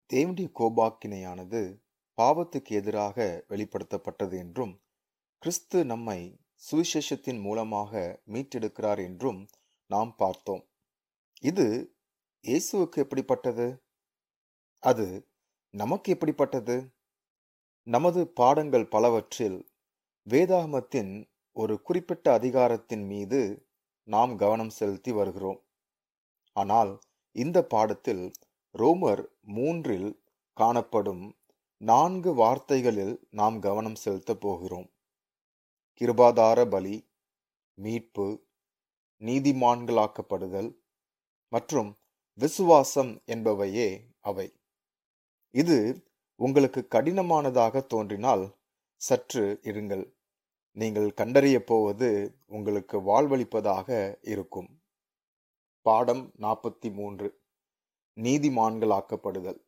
தேவனுடைய கோபாக்கினையானது பாவத்துக்கு எதிராக வெளிப்படுத்தப்பட்டது என்றும் கிறிஸ்து நம்மை சுவிசேஷத்தின் மூலமாக மீட்டெடுக்கிறார் என்றும் நாம் பார்த்தோம் இது இயேசுவுக்கு எப்படிப்பட்டது அது நமக்கு எப்படிப்பட்டது நமது பாடங்கள் பலவற்றில் வேதாகமத்தின் ஒரு குறிப்பிட்ட அதிகாரத்தின் மீது நாம் கவனம் செலுத்தி வருகிறோம் ஆனால் இந்த பாடத்தில் ரோமர் மூன்றில் காணப்படும் நான்கு வார்த்தைகளில் நாம் கவனம் செலுத்தப் போகிறோம் கிருபாதார பலி மீட்பு நீதிமான்களாக்கப்படுதல் மற்றும் விசுவாசம் என்பவையே அவை இது உங்களுக்கு கடினமானதாக தோன்றினால் சற்று இருங்கள் நீங்கள் கண்டறியப் போவது உங்களுக்கு வாழ்வளிப்பதாக இருக்கும் பாடம் நாற்பத்தி மூன்று நீதிமான்களாக்கப்படுதல்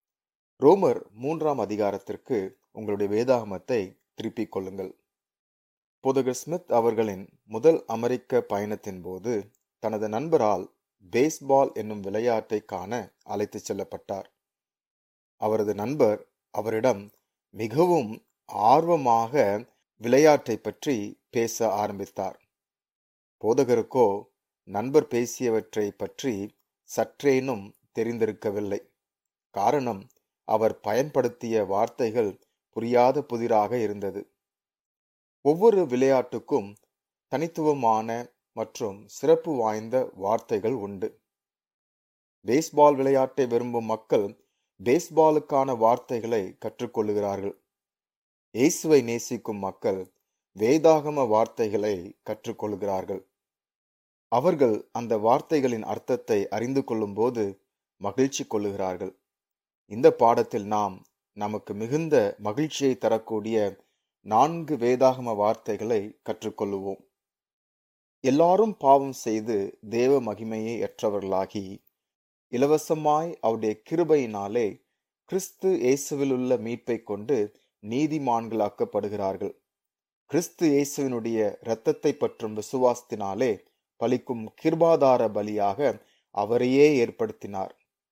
ரோமர் மூன்றாம் அதிகாரத்திற்கு உங்களுடைய வேதாகமத்தை திருப்பிக் கொள்ளுங்கள் போதகர் ஸ்மித் அவர்களின் முதல் அமெரிக்க பயணத்தின் போது தனது நண்பரால் பேஸ்பால் என்னும் விளையாட்டை காண அழைத்துச் செல்லப்பட்டார் அவரது நண்பர் அவரிடம் மிகவும் ஆர்வமாக விளையாட்டை பற்றி பேச ஆரம்பித்தார் போதகருக்கோ நண்பர் பேசியவற்றை பற்றி சற்றேனும் தெரிந்திருக்கவில்லை காரணம் அவர் பயன்படுத்திய வார்த்தைகள் புரியாத புதிராக இருந்தது ஒவ்வொரு விளையாட்டுக்கும் தனித்துவமான மற்றும் சிறப்பு வாய்ந்த வார்த்தைகள் உண்டு பேஸ்பால் விளையாட்டை விரும்பும் மக்கள் பேஸ்பாலுக்கான வார்த்தைகளை கற்றுக்கொள்ளுகிறார்கள் இயேசுவை நேசிக்கும் மக்கள் வேதாகம வார்த்தைகளை கற்றுக்கொள்கிறார்கள் அவர்கள் அந்த வார்த்தைகளின் அர்த்தத்தை அறிந்து கொள்ளும்போது மகிழ்ச்சி கொள்ளுகிறார்கள் இந்த பாடத்தில் நாம் நமக்கு மிகுந்த மகிழ்ச்சியை தரக்கூடிய நான்கு வேதாகம வார்த்தைகளை கற்றுக்கொள்ளுவோம் எல்லாரும் பாவம் செய்து தேவ மகிமையை ஏற்றவர்களாகி இலவசமாய் அவருடைய கிருபையினாலே கிறிஸ்து இயேசுவிலுள்ள மீட்பை கொண்டு நீதிமான்களாக்கப்படுகிறார்கள் கிறிஸ்து இயேசுவினுடைய இரத்தத்தை பற்றும் விசுவாசத்தினாலே பலிக்கும் கிருபாதார பலியாக அவரையே ஏற்படுத்தினார்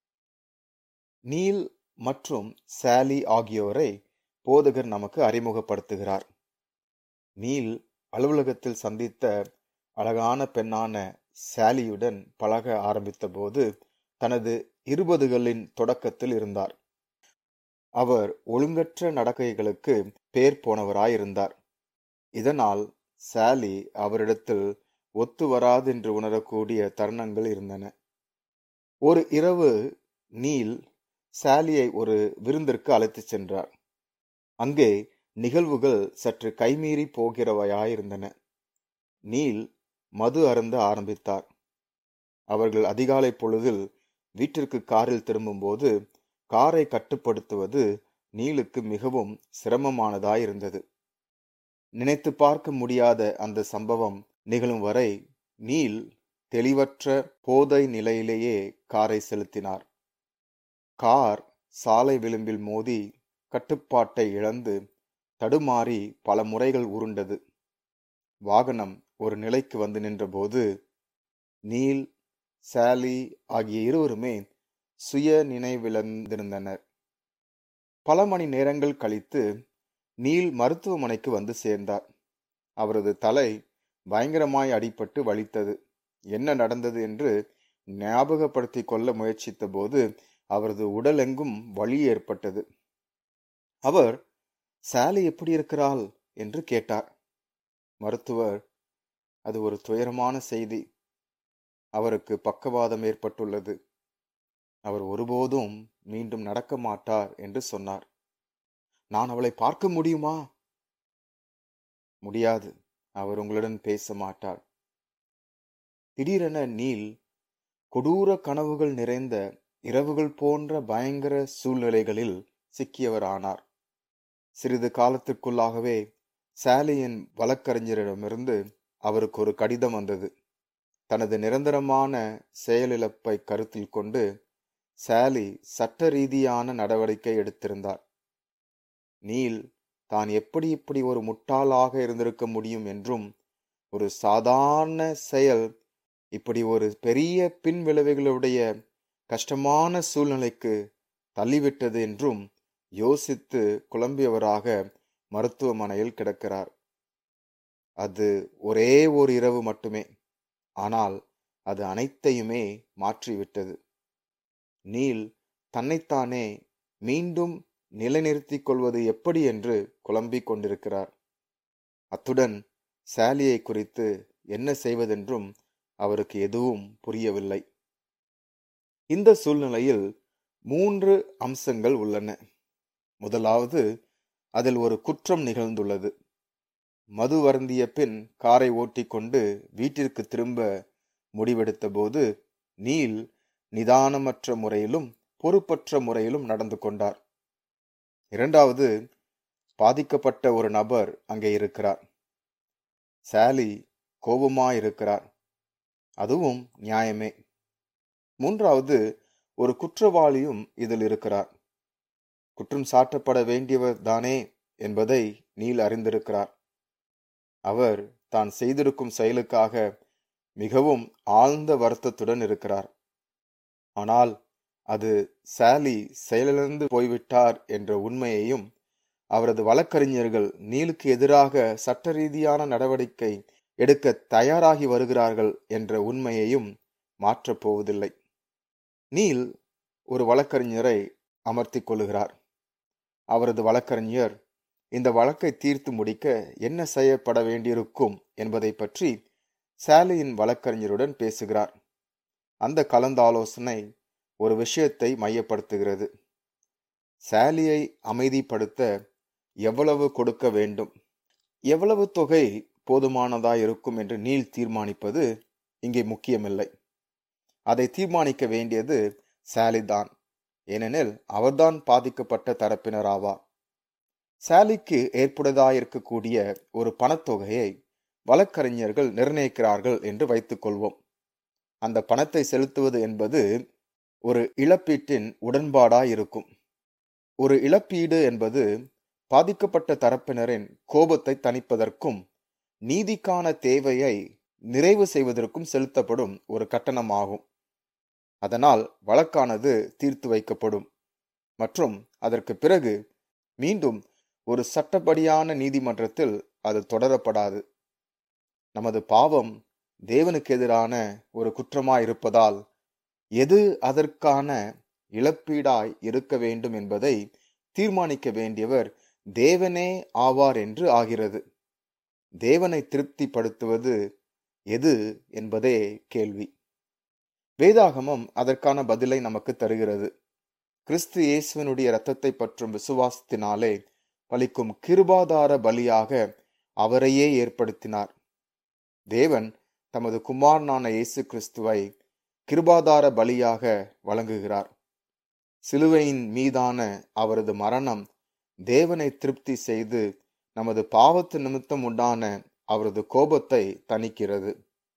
நீல் மற்றும் சாலி ஆகியோரை போதகர் நமக்கு அறிமுகப்படுத்துகிறார் நீல் அலுவலகத்தில் சந்தித்த அழகான பெண்ணான சாலியுடன் பழக ஆரம்பித்த போது தனது இருபதுகளின் தொடக்கத்தில் இருந்தார் அவர் ஒழுங்கற்ற நடக்கைகளுக்கு பேர் போனவராயிருந்தார் இதனால் சாலி அவரிடத்தில் ஒத்து வராதென்று உணரக்கூடிய தருணங்கள் இருந்தன ஒரு இரவு நீல் சாலியை ஒரு விருந்திற்கு அழைத்துச் சென்றார் அங்கே நிகழ்வுகள் சற்று கைமீறி போகிறவையாயிருந்தன நீல் மது அருந்த ஆரம்பித்தார் அவர்கள் அதிகாலை பொழுதில் வீட்டிற்கு காரில் திரும்பும்போது காரை கட்டுப்படுத்துவது நீலுக்கு மிகவும் சிரமமானதாயிருந்தது நினைத்து பார்க்க முடியாத அந்த சம்பவம் நிகழும் வரை நீல் தெளிவற்ற போதை நிலையிலேயே காரை செலுத்தினார் கார் சாலை விளிம்பில் மோதி கட்டுப்பாட்டை இழந்து தடுமாறி பல முறைகள் உருண்டது வாகனம் ஒரு நிலைக்கு வந்து நின்றபோது நீல் சாலி ஆகிய இருவருமே சுய நினைவிழந்திருந்தனர் பல மணி நேரங்கள் கழித்து நீல் மருத்துவமனைக்கு வந்து சேர்ந்தார் அவரது தலை பயங்கரமாய் அடிபட்டு வலித்தது என்ன நடந்தது என்று ஞாபகப்படுத்திக் கொள்ள முயற்சித்த போது அவரது உடலெங்கும் வலி ஏற்பட்டது அவர் சாலி எப்படி இருக்கிறாள் என்று கேட்டார் மருத்துவர் அது ஒரு துயரமான செய்தி அவருக்கு பக்கவாதம் ஏற்பட்டுள்ளது அவர் ஒருபோதும் மீண்டும் நடக்க மாட்டார் என்று சொன்னார் நான் அவளை பார்க்க முடியுமா முடியாது அவர் உங்களுடன் பேச மாட்டார் திடீரென நீல் கொடூர கனவுகள் நிறைந்த இரவுகள் போன்ற பயங்கர சூழ்நிலைகளில் சிக்கியவர் ஆனார் சிறிது காலத்திற்குள்ளாகவே சாலியின் வழக்கறிஞரிடமிருந்து அவருக்கு ஒரு கடிதம் வந்தது தனது நிரந்தரமான செயலிழப்பை கருத்தில் கொண்டு சாலி சட்ட ரீதியான நடவடிக்கை எடுத்திருந்தார் நீல் தான் எப்படி இப்படி ஒரு முட்டாளாக இருந்திருக்க முடியும் என்றும் ஒரு சாதாரண செயல் இப்படி ஒரு பெரிய பின்விளைவுகளுடைய கஷ்டமான சூழ்நிலைக்கு தள்ளிவிட்டது என்றும் யோசித்து குழம்பியவராக மருத்துவமனையில் கிடக்கிறார் அது ஒரே ஒரு இரவு மட்டுமே ஆனால் அது அனைத்தையுமே மாற்றிவிட்டது நீல் தன்னைத்தானே மீண்டும் நிலைநிறுத்திக் கொள்வது எப்படி என்று குழம்பிக் கொண்டிருக்கிறார் அத்துடன் சாலியை குறித்து என்ன செய்வதென்றும் அவருக்கு எதுவும் புரியவில்லை இந்த சூழ்நிலையில் மூன்று அம்சங்கள் உள்ளன முதலாவது அதில் ஒரு குற்றம் நிகழ்ந்துள்ளது மது வருந்திய பின் காரை ஓட்டிக்கொண்டு வீட்டிற்கு திரும்ப முடிவெடுத்த போது நீல் நிதானமற்ற முறையிலும் பொறுப்பற்ற முறையிலும் நடந்து கொண்டார் இரண்டாவது பாதிக்கப்பட்ட ஒரு நபர் அங்கே இருக்கிறார் சாலி கோபமாயிருக்கிறார் அதுவும் நியாயமே மூன்றாவது ஒரு குற்றவாளியும் இதில் இருக்கிறார் குற்றம் சாட்டப்பட வேண்டியவர் தானே என்பதை நீல் அறிந்திருக்கிறார் அவர் தான் செய்திருக்கும் செயலுக்காக மிகவும் ஆழ்ந்த வருத்தத்துடன் இருக்கிறார் ஆனால் அது சாலி செயலிழந்து போய்விட்டார் என்ற உண்மையையும் அவரது வழக்கறிஞர்கள் நீலுக்கு எதிராக சட்ட ரீதியான நடவடிக்கை எடுக்க தயாராகி வருகிறார்கள் என்ற உண்மையையும் மாற்றப் போவதில்லை நீல் ஒரு வழக்கறிஞரை அமர்த்தி கொள்ளுகிறார் அவரது வழக்கறிஞர் இந்த வழக்கை தீர்த்து முடிக்க என்ன செய்யப்பட வேண்டியிருக்கும் என்பதை பற்றி சாலியின் வழக்கறிஞருடன் பேசுகிறார் அந்த கலந்தாலோசனை ஒரு விஷயத்தை மையப்படுத்துகிறது சாலியை அமைதிப்படுத்த எவ்வளவு கொடுக்க வேண்டும் எவ்வளவு தொகை போதுமானதாய் இருக்கும் என்று நீல் தீர்மானிப்பது இங்கே முக்கியமில்லை அதை தீர்மானிக்க வேண்டியது சாலிதான் ஏனெனில் அவர்தான் பாதிக்கப்பட்ட தரப்பினர் ஆவார் சாலிக்கு ஏற்புடையதாயிருக்கக்கூடிய ஒரு பணத்தொகையை வழக்கறிஞர்கள் நிர்ணயிக்கிறார்கள் என்று வைத்துக் கொள்வோம் அந்த பணத்தை செலுத்துவது என்பது ஒரு இழப்பீட்டின் உடன்பாடாய் இருக்கும் ஒரு இழப்பீடு என்பது பாதிக்கப்பட்ட தரப்பினரின் கோபத்தை தணிப்பதற்கும் நீதிக்கான தேவையை நிறைவு செய்வதற்கும் செலுத்தப்படும் ஒரு கட்டணமாகும் அதனால் வழக்கானது தீர்த்து வைக்கப்படும் மற்றும் அதற்கு பிறகு மீண்டும் ஒரு சட்டப்படியான நீதிமன்றத்தில் அது தொடரப்படாது நமது பாவம் தேவனுக்கு எதிரான ஒரு குற்றமாயிருப்பதால் எது அதற்கான இழப்பீடாய் இருக்க வேண்டும் என்பதை தீர்மானிக்க வேண்டியவர் தேவனே ஆவார் என்று ஆகிறது தேவனை திருப்திப்படுத்துவது எது என்பதே கேள்வி வேதாகமம் அதற்கான பதிலை நமக்கு தருகிறது கிறிஸ்து இயேசுவனுடைய இரத்தத்தை பற்றும் விசுவாசத்தினாலே பலிக்கும் கிருபாதார பலியாக அவரையே ஏற்படுத்தினார் தேவன் தமது குமாரனான இயேசு கிறிஸ்துவை கிருபாதார பலியாக வழங்குகிறார் சிலுவையின் மீதான அவரது மரணம் தேவனை திருப்தி செய்து நமது பாவத்து நிமித்தம் உண்டான அவரது கோபத்தை தணிக்கிறது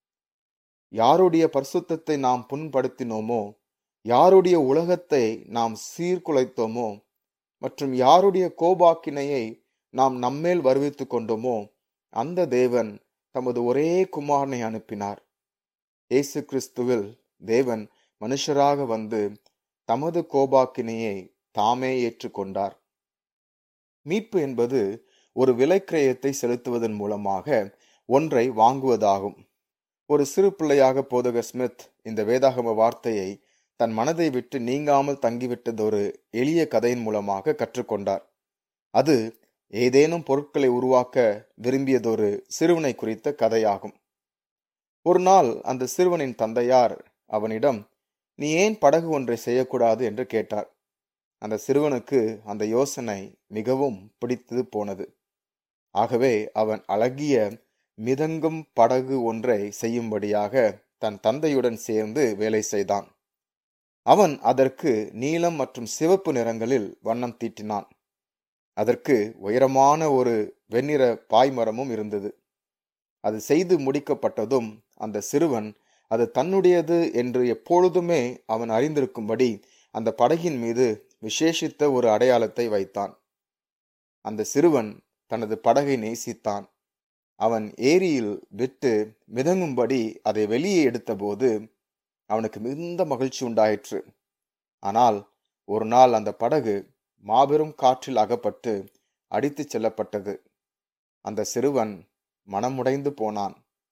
யாருடைய பரிசுத்தத்தை நாம் புண்படுத்தினோமோ யாருடைய உலகத்தை நாம் சீர்குலைத்தோமோ மற்றும் யாருடைய கோபாக்கினையை நாம் நம்மேல் வருவித்துக் கொண்டோமோ அந்த தேவன் தமது ஒரே குமாரனை அனுப்பினார் இயேசு கிறிஸ்துவில் தேவன் மனுஷராக வந்து தமது கோபாக்கினையை தாமே ஏற்றுக்கொண்டார் மீட்பு என்பது ஒரு விலைக்கிரயத்தை செலுத்துவதன் மூலமாக ஒன்றை வாங்குவதாகும் ஒரு சிறு பிள்ளையாக போதகர் ஸ்மித் இந்த வேதாகம வார்த்தையை தன் மனதை விட்டு நீங்காமல் தங்கிவிட்டதொரு எளிய கதையின் மூலமாக கற்றுக்கொண்டார் அது ஏதேனும் பொருட்களை உருவாக்க விரும்பியதொரு சிறுவனை குறித்த கதையாகும் ஒரு நாள் அந்த சிறுவனின் தந்தையார் அவனிடம் நீ ஏன் படகு ஒன்றை செய்யக்கூடாது என்று கேட்டார் அந்த சிறுவனுக்கு அந்த யோசனை மிகவும் பிடித்து போனது ஆகவே அவன் அழகிய மிதங்கும் படகு ஒன்றை செய்யும்படியாக தன் தந்தையுடன் சேர்ந்து வேலை செய்தான் அவன் அதற்கு நீலம் மற்றும் சிவப்பு நிறங்களில் வண்ணம் தீட்டினான் அதற்கு உயரமான ஒரு வெண்ணிற பாய்மரமும் இருந்தது அது செய்து முடிக்கப்பட்டதும் அந்த சிறுவன் அது தன்னுடையது என்று எப்பொழுதுமே அவன் அறிந்திருக்கும்படி அந்த படகின் மீது விசேஷித்த ஒரு அடையாளத்தை வைத்தான் அந்த சிறுவன் தனது படகை நேசித்தான் அவன் ஏரியில் விட்டு மிதங்கும்படி அதை வெளியே எடுத்தபோது அவனுக்கு மிகுந்த மகிழ்ச்சி உண்டாயிற்று ஆனால் ஒரு நாள் அந்த படகு மாபெரும் காற்றில் அகப்பட்டு அடித்துச் செல்லப்பட்டது அந்த சிறுவன் மனமுடைந்து போனான்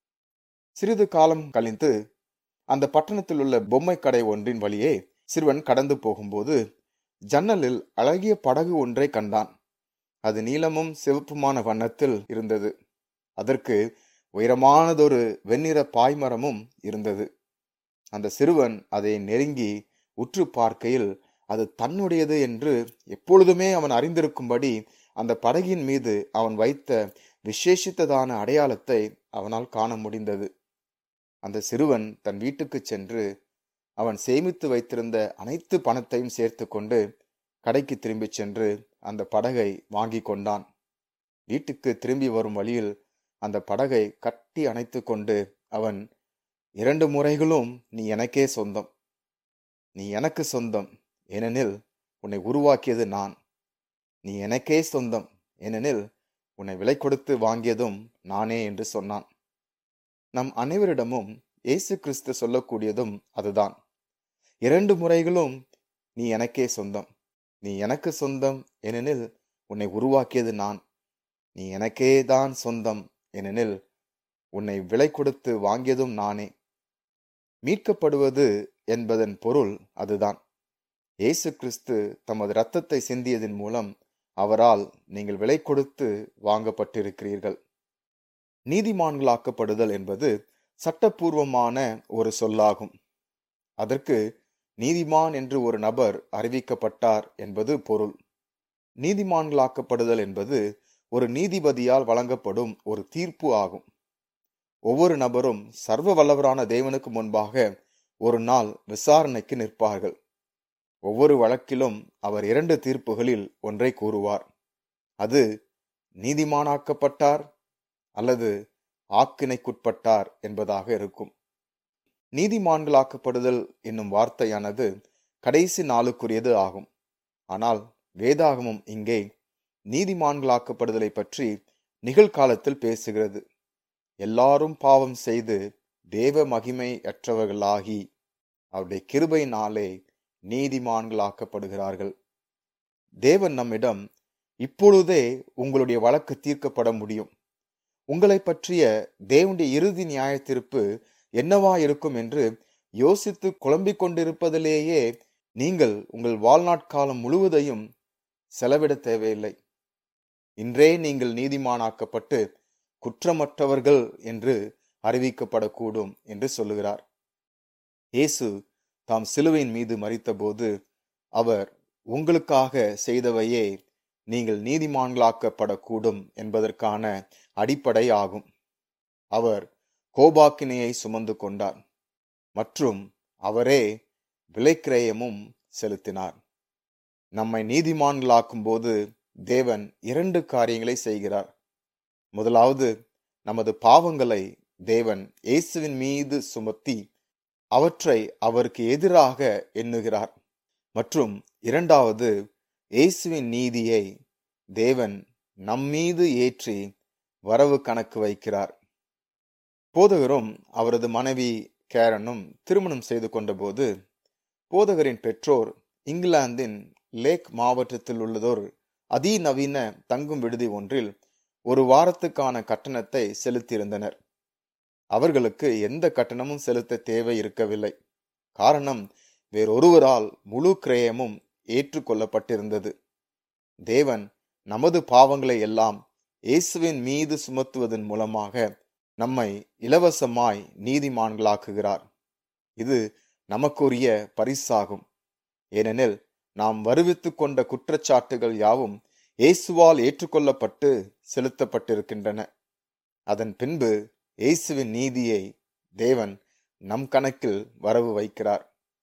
சிறிது காலம் கழிந்து அந்த பட்டணத்தில் உள்ள பொம்மை கடை ஒன்றின் வழியே சிறுவன் கடந்து போகும்போது ஜன்னலில் அழகிய படகு ஒன்றை கண்டான் அது நீலமும் சிவப்புமான வண்ணத்தில் இருந்தது அதற்கு உயரமானதொரு வெண்ணிற பாய்மரமும் இருந்தது அந்த சிறுவன் அதை நெருங்கி உற்று பார்க்கையில் அது தன்னுடையது என்று எப்பொழுதுமே அவன் அறிந்திருக்கும்படி அந்த படகின் மீது அவன் வைத்த விசேஷித்ததான அடையாளத்தை அவனால் காண முடிந்தது அந்த சிறுவன் தன் வீட்டுக்கு சென்று அவன் சேமித்து வைத்திருந்த அனைத்து பணத்தையும் சேர்த்து கொண்டு கடைக்கு திரும்பிச் சென்று அந்த படகை வாங்கி கொண்டான் வீட்டுக்கு திரும்பி வரும் வழியில் அந்த படகை கட்டி அணைத்து கொண்டு அவன் இரண்டு முறைகளும் நீ எனக்கே சொந்தம் நீ எனக்கு சொந்தம் ஏனெனில் உன்னை உருவாக்கியது நான் நீ எனக்கே சொந்தம் ஏனெனில் உன்னை விலை கொடுத்து வாங்கியதும் நானே என்று சொன்னான் நம் அனைவரிடமும் இயேசு கிறிஸ்து சொல்லக்கூடியதும் அதுதான் இரண்டு முறைகளும் நீ எனக்கே சொந்தம் நீ எனக்கு சொந்தம் ஏனெனில் உன்னை உருவாக்கியது நான் நீ எனக்கே தான் சொந்தம் ஏனெனில் உன்னை விலை கொடுத்து வாங்கியதும் நானே மீட்கப்படுவது என்பதன் பொருள் அதுதான் இயேசு கிறிஸ்து தமது இரத்தத்தை சிந்தியதன் மூலம் அவரால் நீங்கள் விலை கொடுத்து வாங்கப்பட்டிருக்கிறீர்கள் நீதிமான்களாக்கப்படுதல் என்பது சட்டப்பூர்வமான ஒரு சொல்லாகும் அதற்கு நீதிமான் என்று ஒரு நபர் அறிவிக்கப்பட்டார் என்பது பொருள் நீதிமான்களாக்கப்படுதல் என்பது ஒரு நீதிபதியால் வழங்கப்படும் ஒரு தீர்ப்பு ஆகும் ஒவ்வொரு நபரும் சர்வ வல்லவரான தேவனுக்கு முன்பாக ஒரு நாள் விசாரணைக்கு நிற்பார்கள் ஒவ்வொரு வழக்கிலும் அவர் இரண்டு தீர்ப்புகளில் ஒன்றை கூறுவார் அது நீதிமானாக்கப்பட்டார் அல்லது ஆக்கினைக்குட்பட்டார் என்பதாக இருக்கும் நீதிமான்களாக்கப்படுதல் என்னும் வார்த்தையானது கடைசி நாளுக்குரியது ஆகும் ஆனால் வேதாகமும் இங்கே நீதிமான்களாக்கப்படுதலை பற்றி நிகழ்காலத்தில் பேசுகிறது எல்லாரும் பாவம் செய்து தேவ மகிமை அற்றவர்களாகி அவருடைய கிருபையினாலே நீதிமான்களாக்கப்படுகிறார்கள் தேவன் நம்மிடம் இப்பொழுதே உங்களுடைய வழக்கு தீர்க்கப்பட முடியும் உங்களை பற்றிய தேவனுடைய இறுதி நியாய தீர்ப்பு என்னவா இருக்கும் என்று யோசித்து குழம்பிக் கொண்டிருப்பதிலேயே நீங்கள் உங்கள் வாழ்நாட்காலம் முழுவதையும் செலவிட தேவையில்லை இன்றே நீங்கள் நீதிமானாக்கப்பட்டு குற்றமற்றவர்கள் என்று அறிவிக்கப்படக்கூடும் என்று சொல்லுகிறார் இயேசு தாம் சிலுவையின் மீது மறித்தபோது அவர் உங்களுக்காக செய்தவையே நீங்கள் நீதிமான்களாக்கப்படக்கூடும் என்பதற்கான அடிப்படை ஆகும் அவர் கோபாக்கினையை சுமந்து கொண்டார் மற்றும் அவரே விலைக்கிரயமும் செலுத்தினார் நம்மை நீதிமான்களாக்கும் போது தேவன் இரண்டு காரியங்களை செய்கிறார் முதலாவது நமது பாவங்களை தேவன் இயேசுவின் மீது சுமத்தி அவற்றை அவருக்கு எதிராக எண்ணுகிறார் மற்றும் இரண்டாவது இயேசுவின் நீதியை தேவன் நம்மீது ஏற்றி வரவு கணக்கு வைக்கிறார் போதகரும் அவரது மனைவி கேரனும் திருமணம் செய்து கொண்டபோது போதகரின் பெற்றோர் இங்கிலாந்தின் லேக் மாவட்டத்தில் உள்ளதொரு அதிநவீன தங்கும் விடுதி ஒன்றில் ஒரு வாரத்துக்கான கட்டணத்தை செலுத்தியிருந்தனர் அவர்களுக்கு எந்த கட்டணமும் செலுத்த தேவை இருக்கவில்லை காரணம் வேறொருவரால் முழு கிரயமும் ஏற்றுக்கொள்ளப்பட்டிருந்தது தேவன் நமது பாவங்களை எல்லாம் இயேசுவின் மீது சுமத்துவதன் மூலமாக நம்மை இலவசமாய் நீதிமான்களாக்குகிறார் இது நமக்குரிய பரிசாகும் ஏனெனில் நாம் வருவித்து கொண்ட குற்றச்சாட்டுகள் யாவும் இயேசுவால் ஏற்றுக்கொள்ளப்பட்டு செலுத்தப்பட்டிருக்கின்றன அதன் பின்பு இயேசுவின் நீதியை தேவன் நம் கணக்கில் வரவு வைக்கிறார்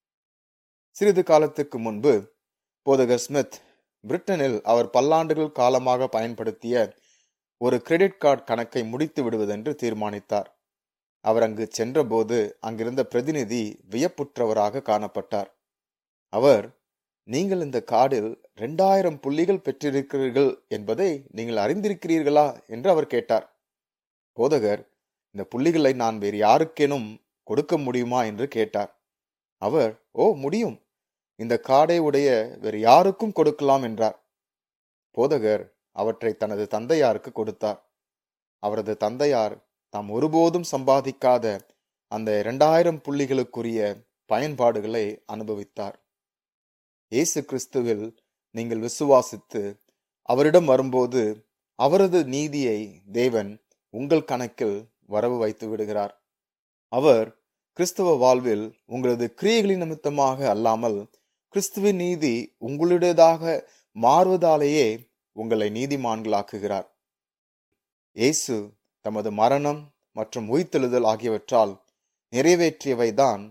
சிறிது காலத்துக்கு முன்பு போதகர் ஸ்மித் பிரிட்டனில் அவர் பல்லாண்டுகள் காலமாக பயன்படுத்திய ஒரு கிரெடிட் கார்டு கணக்கை முடித்து விடுவதென்று தீர்மானித்தார் அவர் அங்கு சென்றபோது அங்கிருந்த பிரதிநிதி வியப்புற்றவராக காணப்பட்டார் அவர் நீங்கள் இந்த கார்டில் இரண்டாயிரம் புள்ளிகள் பெற்றிருக்கிறீர்கள் என்பதை நீங்கள் அறிந்திருக்கிறீர்களா என்று அவர் கேட்டார் போதகர் இந்த புள்ளிகளை நான் வேறு யாருக்கேனும் கொடுக்க முடியுமா என்று கேட்டார் அவர் ஓ முடியும் இந்த காடை உடைய வேறு யாருக்கும் கொடுக்கலாம் என்றார் போதகர் அவற்றை தனது தந்தையாருக்கு கொடுத்தார் அவரது தந்தையார் தாம் ஒருபோதும் சம்பாதிக்காத அந்த இரண்டாயிரம் புள்ளிகளுக்குரிய பயன்பாடுகளை அனுபவித்தார் இயேசு கிறிஸ்துவில் நீங்கள் விசுவாசித்து அவரிடம் வரும்போது அவரது நீதியை தேவன் உங்கள் கணக்கில் வரவு வைத்து விடுகிறார் அவர் கிறிஸ்தவ வாழ்வில் உங்களது கிரியைகளின் நிமித்தமாக அல்லாமல் கிறிஸ்துவின் நீதி உங்களுடையதாக மாறுவதாலேயே உங்களை நீதிமான்களாக்குகிறார் இயேசு தமது மரணம் மற்றும் உயிர்த்தெழுதல் ஆகியவற்றால் நிறைவேற்றியவைதான்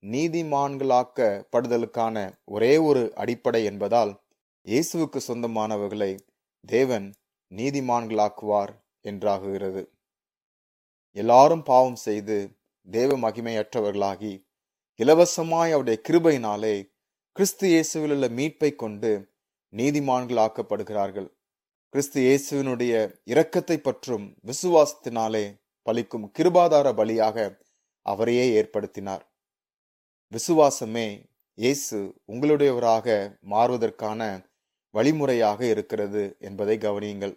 நீதிமான்களாக்கப்படுதலுக்கான ஒரே ஒரு அடிப்படை என்பதால் இயேசுவுக்கு சொந்தமானவர்களை தேவன் நீதிமான்களாக்குவார் என்றாகுகிறது எல்லாரும் பாவம் செய்து தேவ மகிமையற்றவர்களாகி இலவசமாய் அவருடைய கிருபையினாலே கிறிஸ்து இயேசுவில் உள்ள மீட்பை கொண்டு நீதிமான்களாக்கப்படுகிறார்கள் கிறிஸ்து இயேசுவினுடைய இரக்கத்தை பற்றும் விசுவாசத்தினாலே பலிக்கும் கிருபாதார பலியாக அவரையே ஏற்படுத்தினார் விசுவாசமே இயேசு உங்களுடையவராக மாறுவதற்கான வழிமுறையாக இருக்கிறது என்பதை கவனியுங்கள்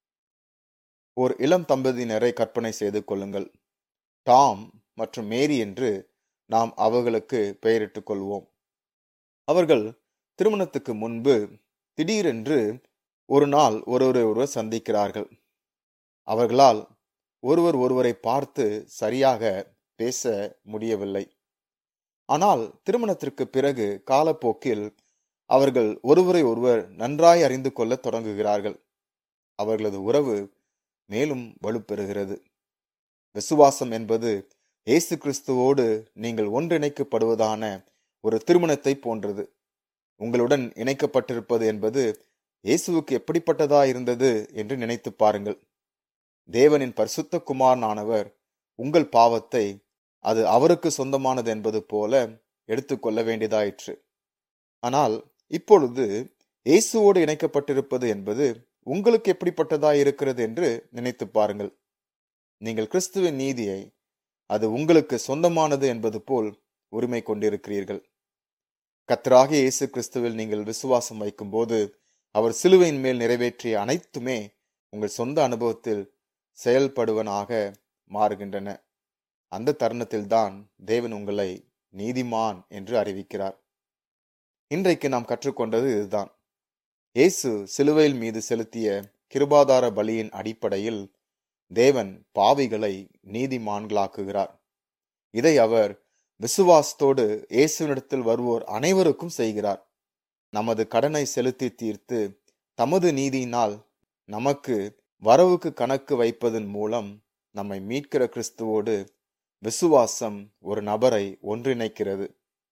ஓர் இளம் தம்பதியினரை கற்பனை செய்து கொள்ளுங்கள் டாம் மற்றும் மேரி என்று நாம் அவர்களுக்கு பெயரிட்டுக் கொள்வோம் அவர்கள் திருமணத்துக்கு முன்பு திடீரென்று ஒரு நாள் ஒருவரை ஒருவர் சந்திக்கிறார்கள் அவர்களால் ஒருவர் ஒருவரை பார்த்து சரியாக பேச முடியவில்லை ஆனால் திருமணத்திற்கு பிறகு காலப்போக்கில் அவர்கள் ஒருவரை ஒருவர் நன்றாய் அறிந்து கொள்ள தொடங்குகிறார்கள் அவர்களது உறவு மேலும் வலுப்பெறுகிறது விசுவாசம் என்பது இயேசு கிறிஸ்துவோடு நீங்கள் ஒன்றிணைக்கப்படுவதான ஒரு திருமணத்தை போன்றது உங்களுடன் இணைக்கப்பட்டிருப்பது என்பது இயேசுவுக்கு எப்படிப்பட்டதா இருந்தது என்று நினைத்து பாருங்கள் தேவனின் பரிசுத்த குமாரனானவர் உங்கள் பாவத்தை அது அவருக்கு சொந்தமானது என்பது போல எடுத்துக்கொள்ள வேண்டியதாயிற்று ஆனால் இப்பொழுது இயேசுவோடு இணைக்கப்பட்டிருப்பது என்பது உங்களுக்கு எப்படிப்பட்டதா இருக்கிறது என்று நினைத்து பாருங்கள் நீங்கள் கிறிஸ்துவின் நீதியை அது உங்களுக்கு சொந்தமானது என்பது போல் உரிமை கொண்டிருக்கிறீர்கள் கத்தராக இயேசு கிறிஸ்துவில் நீங்கள் விசுவாசம் வைக்கும்போது அவர் சிலுவையின் மேல் நிறைவேற்றிய அனைத்துமே உங்கள் சொந்த அனுபவத்தில் செயல்படுவனாக மாறுகின்றன அந்த தருணத்தில்தான் தேவன் உங்களை நீதிமான் என்று அறிவிக்கிறார் இன்றைக்கு நாம் கற்றுக்கொண்டது இதுதான் இயேசு சிலுவையில் மீது செலுத்திய கிருபாதார பலியின் அடிப்படையில் தேவன் பாவிகளை நீதிமான்களாக்குகிறார் இதை அவர் விசுவாசத்தோடு இயேசுவினிடத்தில் வருவோர் அனைவருக்கும் செய்கிறார் நமது கடனை செலுத்தி தீர்த்து தமது நீதியினால் நமக்கு வரவுக்கு கணக்கு வைப்பதன் மூலம் நம்மை மீட்கிற கிறிஸ்துவோடு விசுவாசம் ஒரு நபரை ஒன்றிணைக்கிறது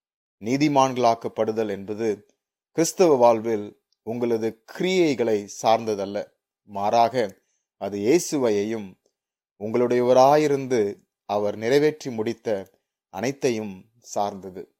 நீதிமான்களாக்கப்படுதல் என்பது கிறிஸ்தவ வாழ்வில் உங்களது கிரியைகளை சார்ந்ததல்ல மாறாக அது இயேசுவையையும் உங்களுடையவராயிருந்து அவர் நிறைவேற்றி முடித்த அனைத்தையும் சார்ந்தது